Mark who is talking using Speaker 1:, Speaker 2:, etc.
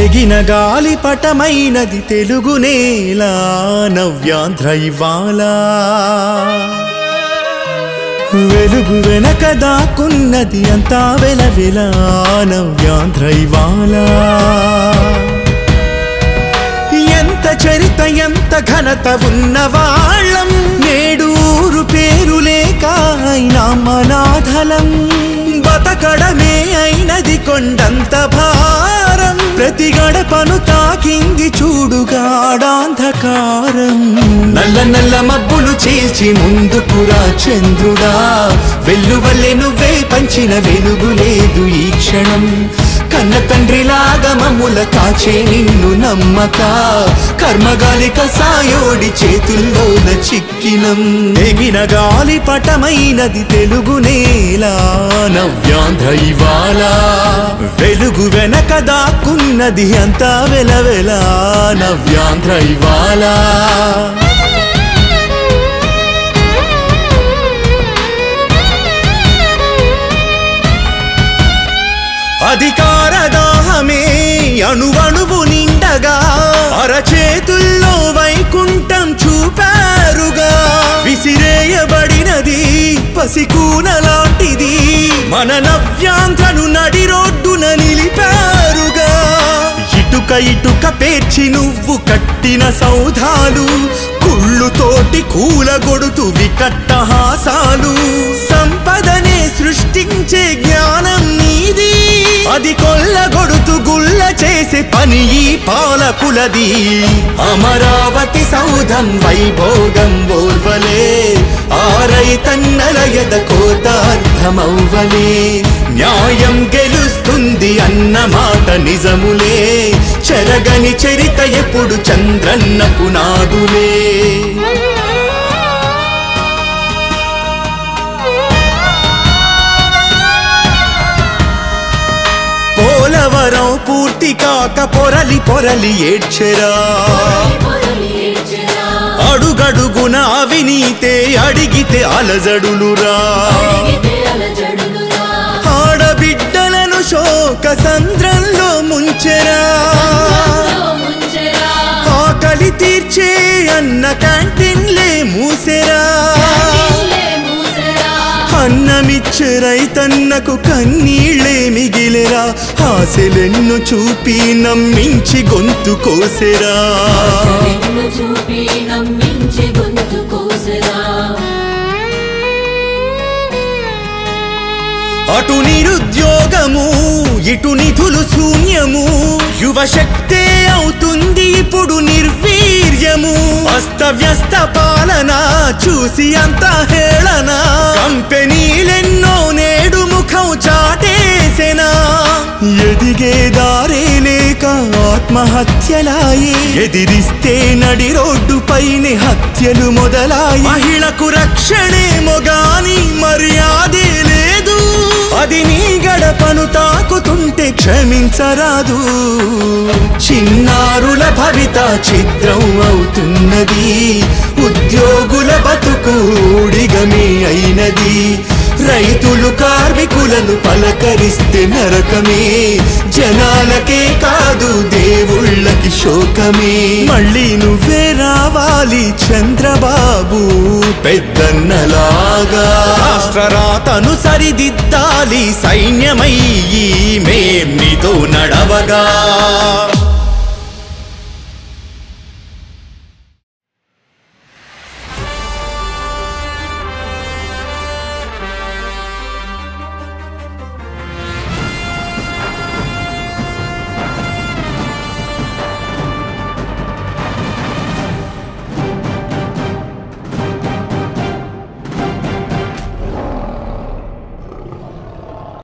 Speaker 1: తెగిన గాలి పటమైనది తెలుగు నేల నవ్యాంధ్ర ఇవాళ వెలుగు వెనక దాక్కున్నది అంతా వెలవెల నవ్యాంధ్ర ఇవాళ ఎంత చరిత ఎంత ఘనత ఉన్న వాళ్ళం నేడు ఊరు పేరు లేక అయినా మనాథలం బతకడమే అయినది కొండంత భారం ప్రతి గడపను తాకింది చూడుగాడాంధకారం నల్ల నల్ల మబ్బులు చీల్చి ముందుకురా చంద్రుడా వెల్లువల్లే నువ్వే పంచిన వెలుగు లేదు ఈ క్షణం కన్న తండ్రిలాగా మమ్ముల కాచే నిన్ను నమ్మక కర్మగాలి కసాయోడి చేతుల్లోన చిక్కినం ఎగిన గాలి పటమైనది తెలుగు నేల నవ్యాంధ్ర ఇవాళ వెలుగు వెనక దాక్కున్నది అంతా వెలవెల నవ్యాంధ్ర ఇవాళ అధికార దాహమే అణువణువు నిండగా అరచేతుల్లో వైకుంఠం చూపారుగా విసిరేయబడినది పసికూన లాంటిది మన నవ్యాంధ్రను నడి రోడ్డున నిలిపారుగా ఇటుక ఇటుక పేర్చి నువ్వు కట్టిన సౌధాలు కుళ్ళుతోటి కూలగొడుతు వికట్టహాసాలు సంపదనే సృష్టించే జ్ఞానం నీది అది కొల్లగొడుతు గుల్ల చేసే పని ఈ పాలకులది అమరావతి సౌధం వైభోగం ఓర్వలే ఆరై తన్నల ఎద కోతార్థమవ్వలే న్యాయం గెలుస్తుంది అన్న మాట నిజములే చెరగని చరిత ఎప్పుడు చంద్రన్న పునాదులే పోలవరం పూర్తి కాక పొరలి పొరలి ఏడ్చెరా అడుగడుగున అవినీతే అడిగితే అలజడులురా ఆడబిడ్డలను శోక సంద్రంలో ముంచెరా ఆకలి తీర్చే అన్న క్యాంటీన్లే మూసెరా అన్నమిచ్చే రైతన్నకు కన్నీళ్ళే మిగిలెరా ఆశలెన్ను చూపి నమ్మించి గొంతు కోసెరా
Speaker 2: నిన్ను చూపి నమ్మించి గొంతు కోసరా
Speaker 1: అటు నిరుద్యోగము ఇటు నిధులు శూన్యము యువశక్తే అవుతుంది ఇప్పుడు నిర్వీర్యము అస్తవ్యస్త పాలన చూసి అంత హేళన కంపెనీలెన్నో నేడు ముఖం చాటేసెనా ఎదిగే దారే లేక ఆత్మహత్యలాయి ఎదిరిస్తే నడి రోడ్డు పైన హత్యలు మొదలాయి మహిళకు రక్షణే మొగాని మర్యాదే లేదు అది నీ గడపను తాకుతుంటే క్షమించరాదు చిన్నారుల భవిత చిత్రం అవుతున్నది ఉద్యోగుల బతుకు ఊడిగమే అయినది రైతులు కార్మికులను పలకరిస్తే నరకమే జనాలకే కాదు దేవుళ్ళకి శోకమే మళ్ళీ నువ్వే రావాలి చంద్రబాబు పెద్దన్నలాగా రాష్ట్ర రాతను సరిదిద్దాలి సైన్యమయ్యి మేం నీతో నడవగా